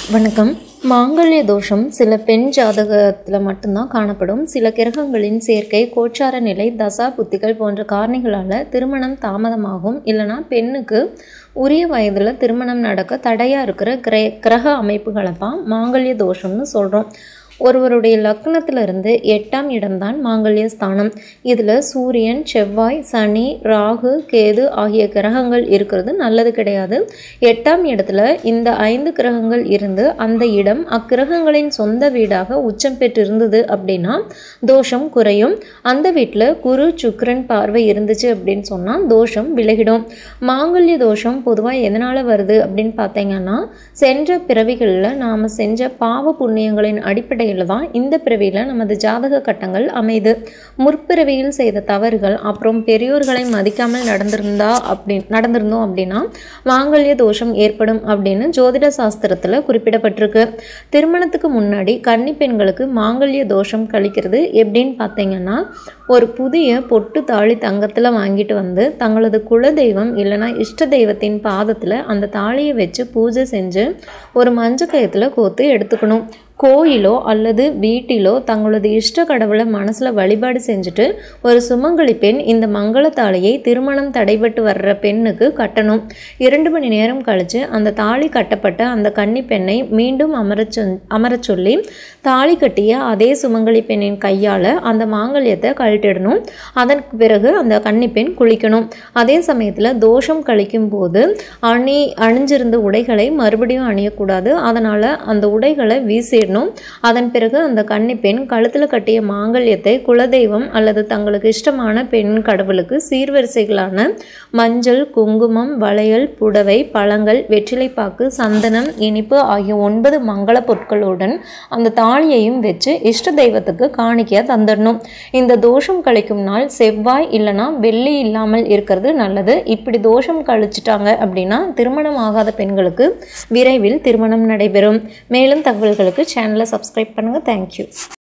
வணக்கம் மாங்கல்ய தோஷம் சில பெண் ஜாதகத்தில் மட்டும்தான் காணப்படும் சில கிரகங்களின் சேர்க்கை கோச்சார நிலை தசா புத்திகள் போன்ற காரணிகளால் திருமணம் தாமதமாகும் இல்லைனா பெண்ணுக்கு உரிய வயதில் திருமணம் நடக்க தடையாக இருக்கிற கிர கிரக அமைப்புகளை தான் மாங்கல்ய தோஷம்னு சொல்கிறோம் ஒருவருடைய லக்னத்துல இருந்து எட்டாம் இடம்தான் மாங்கல்ய ஸ்தானம் இதில் சூரியன் செவ்வாய் சனி ராகு கேது ஆகிய கிரகங்கள் இருக்கிறது நல்லது கிடையாது எட்டாம் இடத்துல இந்த ஐந்து கிரகங்கள் இருந்து அந்த இடம் அக்கிரகங்களின் சொந்த வீடாக உச்சம் பெற்றிருந்தது அப்படின்னா தோஷம் குறையும் அந்த வீட்டில் குரு சுக்கிரன் பார்வை இருந்துச்சு அப்படின்னு சொன்னால் தோஷம் விலகிடும் மாங்கல்ய தோஷம் பொதுவாக எதனால் வருது அப்படின்னு பார்த்தீங்கன்னா சென்ற பிறவிகளில் நாம் செஞ்ச பாவ புண்ணியங்களின் அடிப்படையில் தான் இந்த பிறவியில் நமது ஜாதக கட்டங்கள் அமைது முற்பிறவியில் செய்த தவறுகள் அப்புறம் பெரியோர்களை மதிக்காமல் நடந்திருந்தா அப்படி நடந்திருந்தோம் அப்படின்னா மாங்கல்ய தோஷம் ஏற்படும் அப்படின்னு ஜோதிட சாஸ்திரத்தில் குறிப்பிடப்பட்டிருக்கு திருமணத்துக்கு முன்னாடி கன்னி பெண்களுக்கு மாங்கல்ய தோஷம் கழிக்கிறது எப்படின்னு பார்த்தீங்கன்னா ஒரு புதிய பொட்டு தாலி தங்கத்தில் வாங்கிட்டு வந்து தங்களது குலதெய்வம் இல்லைன்னா இஷ்ட தெய்வத்தின் பாதத்தில் அந்த தாலியை வச்சு பூஜை செஞ்சு ஒரு மஞ்சள் கயத்தில் கோத்து எடுத்துக்கணும் கோயிலோ அல்லது வீட்டிலோ தங்களது இஷ்ட கடவுளை மனசில் வழிபாடு செஞ்சுட்டு ஒரு சுமங்கலி பெண் இந்த மங்கள தாலியை திருமணம் தடைபட்டு வர்ற பெண்ணுக்கு கட்டணும் இரண்டு மணி நேரம் கழித்து அந்த தாலி கட்டப்பட்ட அந்த கன்னி பெண்ணை மீண்டும் அமரச் சொ அமரச் சொல்லி தாலி கட்டிய அதே சுமங்கலி பெண்ணின் கையால் அந்த மாங்கல்யத்தை கழட்டிடணும் அதற்கு பிறகு அந்த கன்னி பெண் குளிக்கணும் அதே சமயத்தில் தோஷம் கழிக்கும் போது அணி அணிஞ்சிருந்த உடைகளை மறுபடியும் அணியக்கூடாது அதனால் அந்த உடைகளை வீசி பண்ணிடணும் அதன் பிறகு அந்த கன்னி பெண் கழுத்தில் கட்டிய மாங்கல்யத்தை குலதெய்வம் அல்லது தங்களுக்கு இஷ்டமான பெண் கடவுளுக்கு சீர்வரிசைகளான மஞ்சள் குங்குமம் வளையல் புடவை பழங்கள் வெற்றிலைப்பாக்கு சந்தனம் இனிப்பு ஆகிய ஒன்பது மங்கள பொருட்களுடன் அந்த தாலியையும் வச்சு இஷ்ட தெய்வத்துக்கு காணிக்கையாக தந்துடணும் இந்த தோஷம் கழிக்கும் நாள் செவ்வாய் இல்லைனா வெள்ளி இல்லாமல் இருக்கிறது நல்லது இப்படி தோஷம் கழிச்சிட்டாங்க அப்படின்னா திருமணம் ஆகாத பெண்களுக்கு விரைவில் திருமணம் நடைபெறும் மேலும் தகவல்களுக்கு சேனலை சப்ஸ்கிரைப் பண்ணுங்கள் தேங்க்யூ